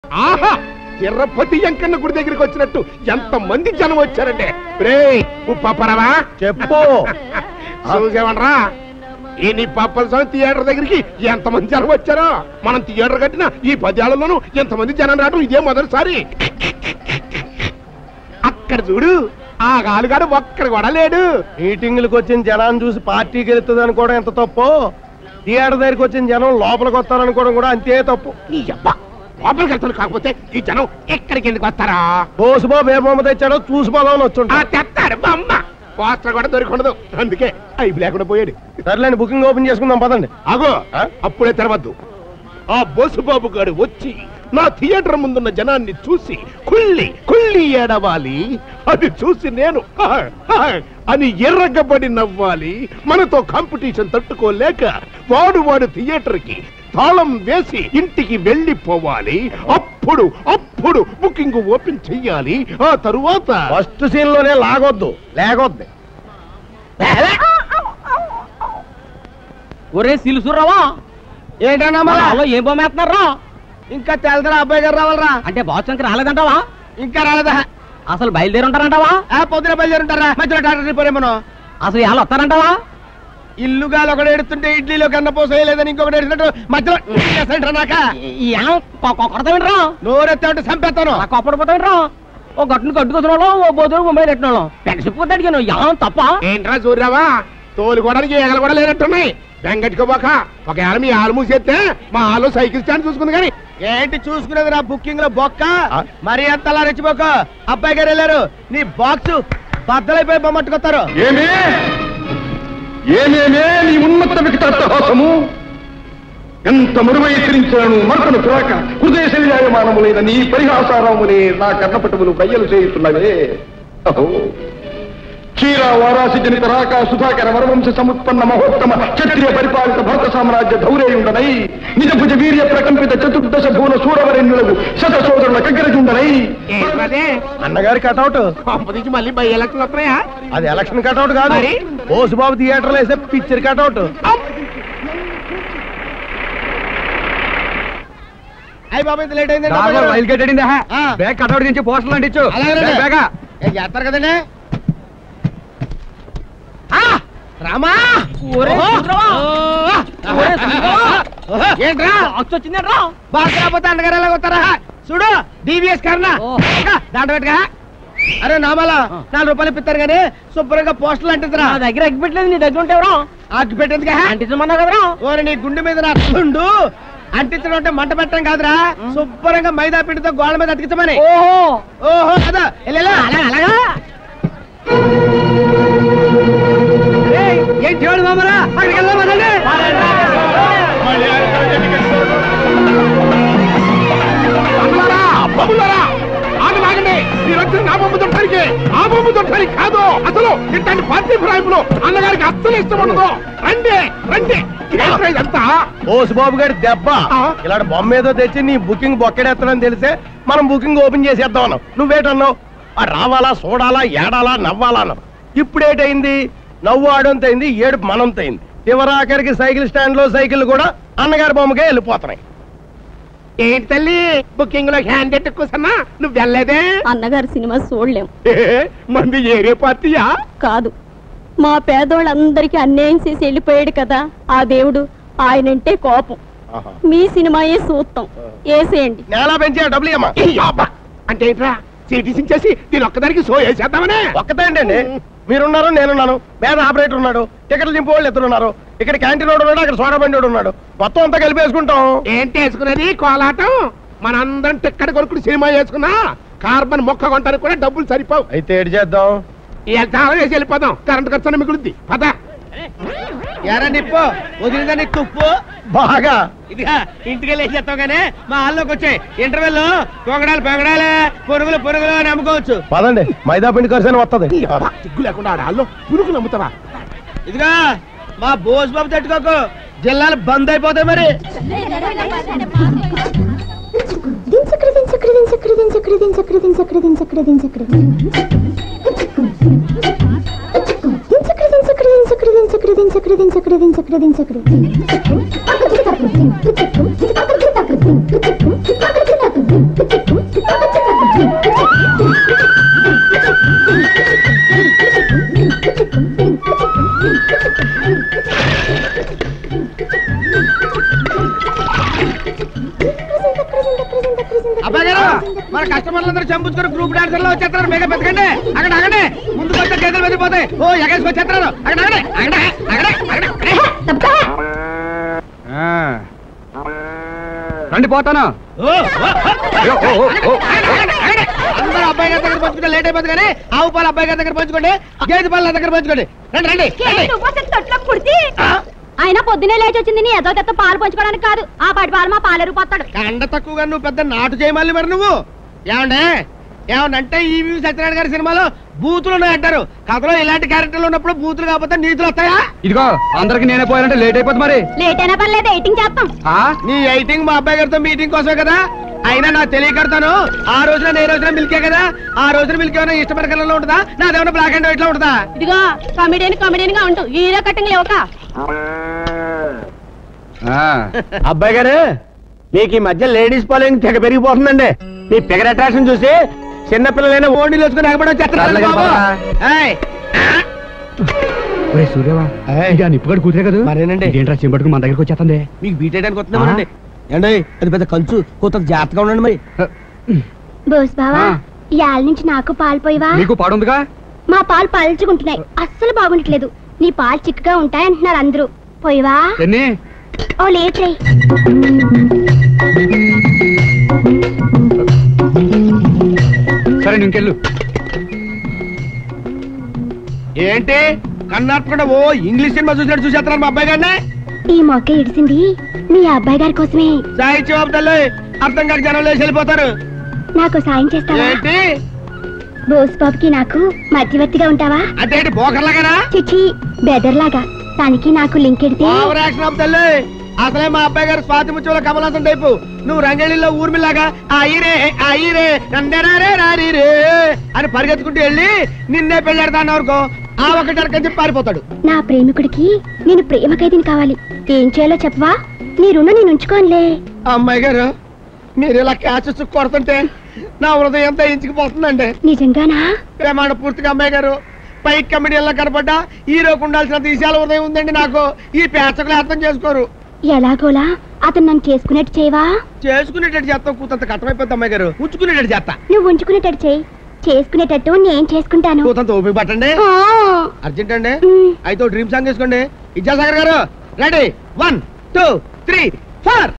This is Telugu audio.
ఆహా తిరుపతి వెంకన్న గుడి దగ్గరికి వచ్చినట్టు ఎంత మంది జనం వచ్చారంటే రే పప్పరవా చెప్పు చూసేవనరా ఈ నీ పప్పల స్వామి థియేటర్ దగ్గరికి ఎంత మంది జనం వచ్చారో మనం థియేటర్ కట్టిన ఈ పదేళ్లలోనూ ఎంతమంది జనం రావడం ఇదే మొదటిసారి అక్కడ చూడు ఆ గాలుగాడు ఒక్కడ కూడా లేడు మీటింగ్లకు వచ్చిన జనాన్ని చూసి పార్టీకి వెళ్తుంది అనుకోవడం ఎంత తప్పు థియేటర్ దగ్గరికి వచ్చిన జనం లోపలికి వస్తారనుకోవడం కూడా అంతే తప్పు నీ అబ్బా లోపలికి వెళ్తాను కాకపోతే ఈ జనం ఎక్కడికి ఎందుకు వస్తారా బోసుబాబు ఏ బొమ్మ తెచ్చాడో చూసుకోవాలని ఆ వచ్చుంటా తెస్తాడు బొమ్మ పోస్టర్ కూడా దొరికొండదు అందుకే అయిపు లేకుండా పోయాడు సర్లేండి బుకింగ్ ఓపెన్ చేసుకుందాం పదండి అగో ఆ? అప్పుడే తెరవద్దు ఆ బోసుబాబు గారు వచ్చి నా థియేటర్ ముందున్న జనాన్ని చూసి కుళ్ళి కుళ్ళి ఏడవాలి అది చూసి నేను "హా, హా" అని ఎర్రగబడి నవ్వాలి మనతో కాంపిటీషన్ తట్టుకోలేక వాడు వాడు థియేటర్ కి తాళం వేసి ఇంటికి వెళ్ళిపోవాలి అప్పుడు అప్పుడు బుకింగ్ ఓపెన్ చెయ్యాలి ఆ తరువాత ఫస్ట్ సీన్ లోనే లాగొద్దు లేకొద్ది ఒరే సిలుసురావా ఏంటన్నా అలా ఏం బొమ్మేస్తున్నారా ఇంకా తెలదరా అబ్బాయి గారు రావాలరా అంటే బాస్ ఇంకా రాలేదంటావా ఇంకా రాలేదా అసలు బయలుదేరి ఉంటారంటావా ఆ పొద్దున బయలుదేరుంటారా మధ్యలో డాక్టర్ రిపోరేమో అసలు ఎలా వస్తారంటావా ఇల్లుగాలు ఒకటి ఎడుతుంటే ఇడ్లీలో కన్న పోసేయలేదని ఇంకొకటి ఎడుతుంటే మధ్యలో చేస్తాంటారా నాక ఏం కొడతావింట్రా నోరెత్తే ఉంటే చంపేస్తాను అలా కొప్పడిపోతావింట్రా ఓ గట్టును కట్టుకొచ్చిన వాళ్ళం ఓ బోధుడు ముంబై నెట్టిన వాళ్ళం పెన్సిపోతే అడిగాను ఏం తప్ప ఏంట్రా చూడరావా తోలుకోవడానికి ఏగలు కూడా లేనట్టున్నాయి వెంకటికోబాక ఒకవేళ మీ ఆలు మూసేస్తే మా ఆలు సైకిల్ స్టాండ్ చూసుకుంది కానీ ఏంటి చూసుకునేది నా బుకింగ్ లో బొక్క మరి అంతలా రెచ్చిపోక అబ్బాయి గారు వెళ్ళారు నీ బాక్స్ బద్దలైపోయి బొమ్మట్టుకొస్తారు ఏమే ఏమేమే నీ ఉన్నత వికటాట్టహాసము ఎంత మరువై ఎత్తిరించాను మరకను పిరాక హృదయ శరీరాయమానములైన నీ పరిహాసారములే నా కర్ణపటములు బయ్యలు చేయుతున్నవే అహో క్షీర వారాసి జనిత రాక సుధాకర వరవంశ సముత్పన్న మహోత్తమ క్షత్రియ పరిపాలిత భరత సామ్రాజ్య ధౌరేయుండనై నిజ భుజ వీర్య ప్రకంపిత చతుర్దశ భూల సూరవరెన్యులకు శత సోదరుల కగ్గరజుండనై ఏంటదే అన్నగారి కటౌట్ కొంపదీసి మళ్ళీ బై ఎలక్షన్ వస్తున్నాయా అది ఎలక్షన్ కటౌట్ కాదు మరి? బోసుబాబు థియేటర్ లో వేసే పిక్చర్ కటౌట్ అయ్యి బాబు ఇంత లేట్ అయింది బ్యాగ్ కట్అవుట్ నుంచి పోస్టర్లు అంటించు చేస్తారు కదండి రామా ఒరే సిలుసురావా! ఒరే సిలుసురావా! ఏంట్రా బాక్స్ వచ్చిందేంట్రా బాగా రాకపోతే అన్నగారు ఎలా వస్తారా చూడు డివిఎస్ కర్ణ ఓ. దాంట్లో పెట్టుగా అరే నామాల నాలుగు రూపాయలు ఇప్పిస్తారు కానీ శుభ్రంగా పోస్టులు అంటిద్రా నా దగ్గర ఎగ్గి పెట్టలేదు నీ దగ్గర ఉంటే ఎవరా ఆకి పెట్టేందుగా అంటించమన్నా కదరా ఓరి నీ గుండె మీద నా గుండు అంటించడం అంటే మంట పెట్టడం కాదురా శుభ్రంగా మైదా పిండితో గోడ మీద అతికించమని ఓహో ఓహో కదా వెళ్ళేలా అలాగా అలాగా ఏంటి వాడు మామరా అక్కడికి వెళ్దాం అనండి అమ్మలారా, బొమ్మలారా, ఆగండి, ఆగండి. మీరు వచ్చిన నా బొమ్మ దొట్టడానికి ఆ బొమ్మ దొట్టడానికి కాదు అసలు ఇట్లాంటి పార్టీ ఫిరాయింపులు అన్నగారికి అస్సలు ఇష్టం ఉండదు రండి రండి ఏంట్రా ఇదంతా ఓసు బాబు గారి దెబ్బ ఆ. ఇలాంటి బొమ్మ ఏదో తెచ్చి నీ బుకింగ్ బొక్కడేస్తానని తెలిసే మనం బుకింగ్ ఓపెన్ చేసేద్దాం అన్నాం నువ్వేటన్నావు ఆ రావాలా చూడాలా ఏడాలా నవ్వాలా అన్నావు ఇప్పుడు ఏటైంది నవ్వు ఆడంత అయింది ఏడుపు మనంత అయింది చివరాఖరికి సైకిల్ స్టాండ్ లో సైకిల్ కూడా అన్నగారి బొమ్మకే వెళ్ళిపోతున్నాయి ఏంటి తల్లి బుకింగ్ లో హ్యాండ్ ఎట్టు కూసన్నా నువ్వు వెళ్ళలేదే అన్నగారి సినిమా చూడలేం ఏ, మంది ఏరే పార్టీయా కాదు మా పేదోళ్ళందరికీ అన్యాయం చేసి వెళ్ళిపోయాడు కదా ఆ దేవుడు ఆయనంటే కోపం మీ సినిమాయే సూత్తం వేసేయండి నేల పెంచే డబ్బులు ఇయ్యమ్మా ఈ అబ్బా. అంటే ఏంట్రా సిటీ సించేసి దీని ఒక్కదానికి సో వేసేద్దామనే ఒక్కటే అండి మీరున్నారు నేనున్నాను పేద ఆపరేటర్ ఉన్నాడు టికెట్లు దింపు వాళ్ళు ఇద్దరు ఉన్నారు ఇక్కడ క్యాంటీన్ వాడు ఉన్నాడు అక్కడ సోడా బండి వాడు ఉన్నాడు మొత్తం అంతా కలిపి వేసుకుంటాం ఏంటి వేసుకునేది కోలాటం మనందరం టిక్కడి కొనుక్కుని సినిమా వేసుకున్నా కార్బన్ మొక్క కొనడానికి కూడా డబ్బులు సరిపోవు అయితే ఏడు చేద్దాం ఈ చాలా వేసి వెళ్ళిపోదాం కరెంట్ ఖర్చు మిగులుద్ది పద ఎరా నిప్పు వదిలిందా నీకు తుప్పు బాగా ఇదిగా ఇంటికి వెళ్ళి చేస్తాం కానీ మా హాల్లోకి వచ్చాయి ఇంటర్వెల్ పొగడాలి పొగడాలి పురుగులు పురుగులు అని అమ్ముకోవచ్చు పదండి మైదా పిండి ఖర్చు వస్తుంది ఈ అబ్బా, సిగ్గు లేకుండా ఆడాల్లో పురుగులు నమ్ముతావా ఇదిగా మా బోస్ బాబు తట్టుకోకు జిల్లాలు బంద్ అయిపోతాయి మరి దించక్రి దించక్రి దించక్రి దించక్రి దించక్రి దించక్రి దించక్రి దించక్రి దించక్రి దించక్రి దించక్రి దించక్రి దించక్రి దించక్రి దించక్రి దించక్రి అబ్బాయి గారు మన కస్టమర్లందరూ చంపుకొని గ్రూప్ డాన్సర్ లో వచ్చేస్తారు మేక పెద్దకండి అక్కడ అగండి ముందుకు వస్తే చేతులు వెళ్ళిపోతాయి ఓ ఎగేసుకు వచ్చేస్తారు అక్కడ అగండి అగండి అగండి అగండి రండి పోతాను ఓ, ఓ, ఓ, ఓ, ఓ, ఓ, అగండి, అగండి. అందరూ అబ్బాయి గారి దగ్గర పంచుకుంటే లేట్ అయిపోతుంది కానీ ఆవు పాలు అబ్బాయి గారి దగ్గర పంచుకోండి గేదె పాలు నా దగ్గర పంచుకోండి రండి రండి రండి ఆ, ఆయన పొద్దునే లేచి వచ్చింది నీ ఏదో తెత్త పాలు పంచుకోవడానికి కాదు ఆ పడి పాలు మా పాలేరు పోతాడు కండ తక్కువగా నువ్వు పెద్ద నాటు చేయమల్లి మరి నువ్వు ఏమండే ఏమనంటే ఈ వి సత్యనారాయణ గారి సినిమాలో బూతులు ఉన్నాయి అంటారు కథలో ఇలాంటి క్యారెక్టర్లు ఉన్నప్పుడు బూతులు కాకపోతే నీతులు వస్తాయా ఇదిగో అందరికి నేనే పోయానంటే లేట్ అయిపోతుంది మరి లేట్ అయినా పర్లేదు ఎయిటింగ్ చేస్తాం ఆ? నీ ఎయిటింగ్ మా అబ్బాయి గారితో మీటింగ్ కోసమే కదా అయినా నా తెలియకడతాను ఆ రోజున నేను రోజున మిల్కే కదా ఆ రోజున మిల్క్ ఏమైనా ఇష్టమైన కలర్లో ఉంటుందా నాదేమైనా బ్లాక్ అండ్ వైట్ లో ఉంటుందా ఇదిగో కామెడియన్ కామెడియన్ గా ఉంటూ హీరో కట్టింగ్ లేవుక ఆ. అబ్బాయి గారు మీకు ఈ మధ్య లేడీస్ ఫాలోయింగ్ తెగ పెరిగిపోతుందండి మీ పిగర్ అట్రాక్షన్ చూసి చిన్నపిల్లలైనా ఓణీలు వచ్చుకుని ఎగబడి చల్లగా బాబా. ఒరే సూర్యవా ఇక నిప్పుగడు కూతురే కదా మరేనండి. ఏంట్రా చెంపట్టుకుని మన దగ్గరికి వచ్చేస్తుంది మీకు బీట్ వేయడానికి వస్తున్నామండి ఏండి అది పెద్ద కంచు కొంత జాగ్రత్తగా ఉండండి మరి బోస్ బావా ఆ. ఇవాళ నుంచి నాకు పాలు పోయివా నీకు పాడుందిగా మా పాలు పలుచుకుంటున్నాయి అస్సలు బాగుండట్లేదు నీ పాలు చిక్కగా ఉంటాయి అంటున్నారు అందరూ పోయివా ఎన్ని ఓ లేట్ రే సరే నువ్వు ఇంకెళ్ళు ఏంటి కన్నార్పకుండా ఓ ఇంగ్లీష్ సినిమా చూసినట్టు చూసేస్తున్నారు మా అబ్బాయి గారిని ఈ మొక్క ఇడిసింది మీ అబ్బాయి గారి కోసమే సాయి చివాబు తల్లి అర్థం కాక జనం లేచి వెళ్ళిపోతారు నాకు సాయం చేస్తావా ఏంటి బోస్ బాబుకి నాకు మధ్యవర్తిగా ఉంటావా అంటే ఏంటి బోకర్లాగానా చిచి బెదర్లాగా తనకి నాకు లింక్ ఎడితే ఓవర్ యాక్షన్ ఆఫ్ తల్లి అసలే మా అబ్బాయి గారు స్వాతి ముత్యంలో కమలాసం టైపు నువ్వు రంగేళిలో ఊర్మిలాగా అయ్యిరే అయ్యిరే నందనారే రారీరే అని పరిగెత్తుకుంటూ వెళ్ళి నిన్నే పెళ్ళాడతాను వరకు ఆ ఒకటి అరకని చెప్పి పారిపోతాడు నా ప్రేమికుడికి నేను ప్రేమ ఖైదీని కావాలి ఏం చేయాలో చెప్పవా నీ రుణం నేను ఉంచుకోనులే అమ్మాయి గారు మీరు ఇలా క్యాచ్ కొడుతుంటే నా హృదయం ఇంచుకుపోతుందండి నిజంగానా ప్రమాణ పూర్తిగా అమ్మాయి గారు పై కమిటీల్లో కనపడ్డా హీరోకు ఉండాల్సిన విశాల ఉదయం ఉందండి నాకు ఈ పేచకులు అర్థం చేసుకోరు ఎలాగోలా అతను నన్ను చేసుకునేట్టు చేయవా చేసుకునేటట్టు చేస్తాం కూతంత కట్టమైపోద్ది అమ్మాయి గారు ఉంచుకునేటట్టు చేస్తా నువ్వు ఉంచుకునేటట్టు చేయి చేసుకునేటట్టు నేను చేసుకుంటాను కూతంత ఓపిక పట్టండి ఆ, అర్జెంట్ అండి మ్. అయితే డ్రీమ్ సాంగ్ వేసుకోండి Vidyasagar garu ready one two three four